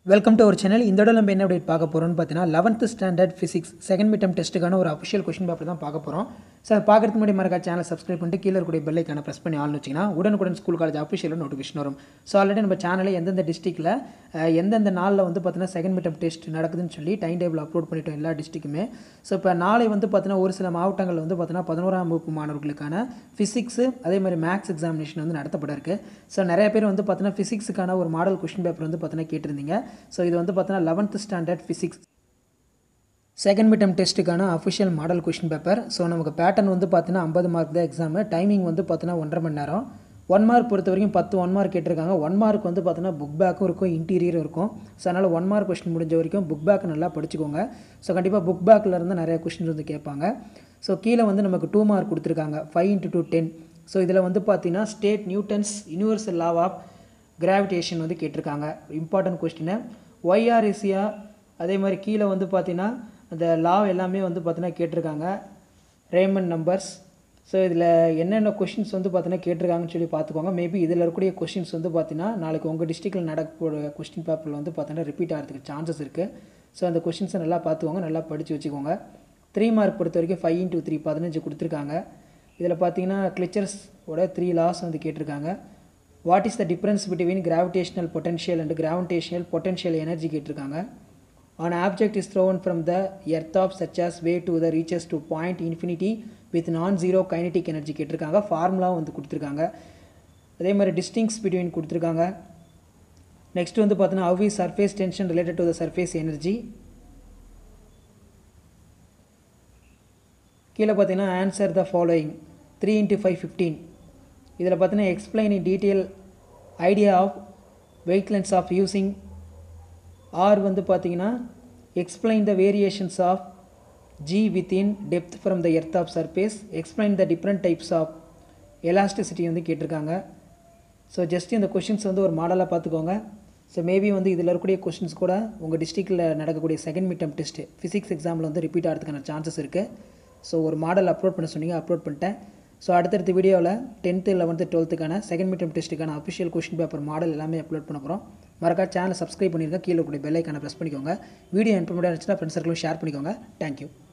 welcome to our channel இந்த இடம் நம்ம என்ன அப்டேட் பார்க்க போகிறோம்னு பார்த்தீங்கன்னா eleventh standard physics second midterm டெஸ்ட்டுக்கான ஒரு அஃபிஷியல் கொஷின் பேப்பர் தான் பார்க்க போகிறோம் ஸோ அதை பார்க்கறதுக்கு முன்னாடி மறக்கா சேனல் சப்ஸ்கிரைப் பண்ணிட்டு கீழே இருக்கக்கூடிய பெல்லைக்கான ப்ரெஸ் பண்ணி ஆள்னு வச்சிங்கன்னா உடனுக்குடன் ஸ்கூல் காலேஜ் அஃபிஷியலாக நோட்டிஃபிகேஷன் வரும் ஸோ ஆல்ரெடி நம்ம சேனலில் எந்தெந்த டிஸ்ட்ரிக்ட்டில் எந்தெந்த நாளில் வந்து பார்த்தீங்கன்னா செகண்ட் மிட்டம் டெஸ்ட் நடக்குதுன்னு சொல்லி டைம் டேபிள் அப்லோட் பண்ணிட்டோம் எல்லா டிஸ்ட்ரிக்குமே ஸோ இப்போ நாளை வந்து பார்த்தீங்கன்னா ஒரு சில மாவட்டங்களில் வந்து பார்த்தீங்கன்னா பதினோராம் வகுப்பு மாணவர்களுக்கான ஃபிசிக்ஸு அதே மாதிரி மேக்ஸ் எக்ஸாமினேஷன் வந்து நடத்தப்பட இருக்கு ஸோ நிறைய பேர் வந்து பார்த்தீங்கன்னா ஃபிசிக்ஸுக்கான ஒரு மாடல் கொஷின் பேப்பர் வந்து பார்த்தீங்கன்னா கேட்டிருந்தீங்க ஸோ இது வந்து பார்த்தீங்கன்னா eleventh standard physics second midterm டெஸ்ட்டுக்கான official model question paper so நமக்கு பேட்டர்ன் வந்து பார்த்தீங்கன்னா ஐம்பது மார்க் தான் எக்ஸாமு டைமிங் வந்து பார்த்தீங்கன்னா ஒன்றரை மணி நேரம் ஒன் மார்க் பொறுத்த வரைக்கும் பத்து ஒன் மார்க் கேட்டிருக்காங்க ஒன் மார்க் வந்து பார்த்தீங்கன்னா புக் பேக்கும் இருக்கும் இன்டீரியரும் இருக்கும் ஸோ அதனால் ஒன் மார்க் கொஸ்டின் முடிஞ்ச வரைக்கும் புக் பேக் நல்லா படிச்சுக்கோங்க ஸோ கண்டிப்பாக புக் பேக்கில் இருந்து நிறைய கொஸ்டின்ஸ் வந்து கேட்பாங்க ஸோ கீழே வந்து நமக்கு டூ மார்க் கொடுத்துருக்காங்க five into two ten so இதில் வந்து பார்த்தீங்கன்னா state Newton's universal law of gravitation வந்து கேட்டிருக்காங்க இம்பார்ட்டன்ட் கொஸ்டினை ஒய்ஆர்எஸ்சியா அதே மாதிரி கீழே வந்து பார்த்தீங்கன்னா அந்த லா எல்லாமே வந்து பார்த்தீங்கன்னா கேட்டிருக்காங்க ரேமன் நம்பர்ஸ் ஸோ இதில் என்னென்ன கொஷின்ஸ் வந்து பார்த்தீங்கன்னா கேட்டிருக்காங்கன்னு சொல்லி பார்த்துக்கோங்க மேபி இதில் இருக்கக்கூடிய கொஷின்ஸ் வந்து பார்த்தீங்கன்னா நாளைக்கு உங்கள் டிஸ்ட்ரிக்டில் நடக்கக்கூடிய கொஸ்டின் பேப்பரில் வந்து பார்த்தீங்கன்னா ரிப்பீட் ஆகிறதுக்கு சான்சஸ் இருக்குது ஸோ அந்த கொஷின்ஸை நல்லா பார்த்துக்கோங்க நல்லா படித்து வச்சுக்கோங்க த்ரீ மார்க் பொறுத்த வரைக்கும் ஃபைவ் இன்ட்டு த்ரீ பதினஞ்சு கொடுத்துருக்காங்க இதில் பார்த்தீங்கன்னா கிளிச்சர்ஸ் ஓட த்ரீ லாஸ் வந்து கேட்டிருக்காங்க what is the difference between gravitational potential and gravitational potential energy கேட்டிருக்காங்க an object is thrown from the earth of such as way to the reaches to point infinity with non-zero kinetic energy கேட்டிருக்காங்க formula வந்து கொடுத்துருக்காங்க அதே மாதிரி டிஸ்டிங்ஸ் between கொடுத்துருக்காங்க next வந்து பார்த்தீங்கன்னா how is surface tension related to the surface energy கீழே பார்த்தீங்கன்னா answer the following three into five fifteen இதில் பார்த்தீங்கன்னா explain in detail idea of weightlessness of using R வந்து பார்த்தீங்கன்னா explain the variations of G within depth from the earth of surface explain the different types of elasticity வந்து கேட்டிருக்காங்க so just இந்த questions வந்து ஒரு மாடலாக பார்த்துக்கோங்க ஸோ மேபி வந்து இதில் இருக்கக்கூடிய கொஷின்ஸ் கூட உங்கள் டிஸ்ட்ரிக்டில் நடக்கக்கூடிய செகண்ட் மிட்டம் டெஸ்ட்டு ஃபிசிக்ஸ் எக்ஸாமில் வந்து ரிப்பீட் ஆகிறதுக்கான சான்சஸ் இருக்குது ஸோ ஒரு மாடல் அப்லோட் பண்ண சொன்னீங்க அப்லோட் பண்ணிட்டேன் ஸோ அடுத்தடுத்த வீடியோவில் டென்த்து லெவன்த்து டுவெல்த்துக்கான செகண்ட் மிட்டம் டெஸ்ட்டுக்கான அஃபிஷியல் கொஷின் பேப்பர் மாடல் எல்லாமே அப்லோட் பண்ண போகிறோம் மறக்கா சேனல் சப்ஸ்கிரைப் பண்ணிருங்க கீழே கூடிய பெல்லைக்கான ப்ரெஸ் பண்ணிக்கோங்க வீடியோ இன்ஃபர்மேட்டிவ் இருந்துச்சுன்னா ஃப்ரெண்ட்ஸ் சர்க்கிளும் ஷேர் பண்ணிக்கோங்க தேங்க்யூ